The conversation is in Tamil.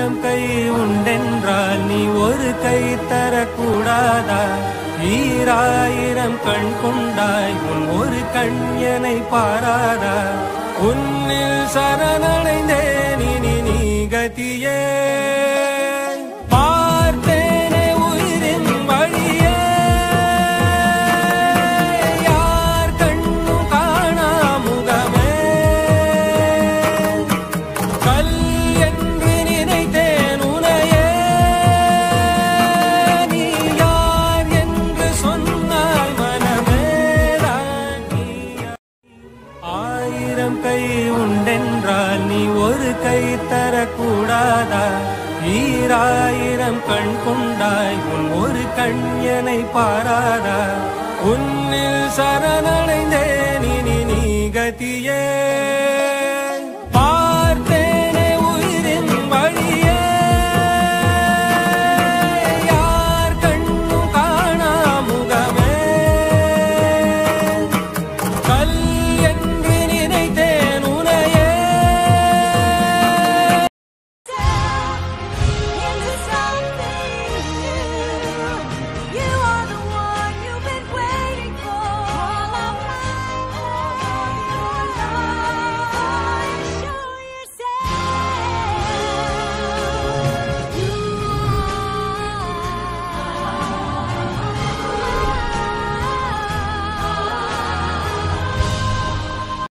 ஆயிரம் கை உண்டென்றால் நீ ஒரு கை தரக்கூடாதா ஈராயிரம் கண் கொண்டாய் உன் ஒரு கண் என்னை பாராதா உன்னில் சரணடைந்தேன் இனி நீ கதியே பார்த்தேனே உயிரின் வழியே யார் கண்ணும் காணா முகமே கல் என்று நினைத்தேன் உனையே நீ யார் என்று சொன்னாய் மனமேதான் நீயா ஆயிரம் கை உண்டென்றால் நீ ஒரு கை தரக்கூடாதா ஈராயிரம் கண் கொண்டாய் உன் ஒரு கண் என்னை பாராதா உன்னில் சரணடைந்தேன் இனி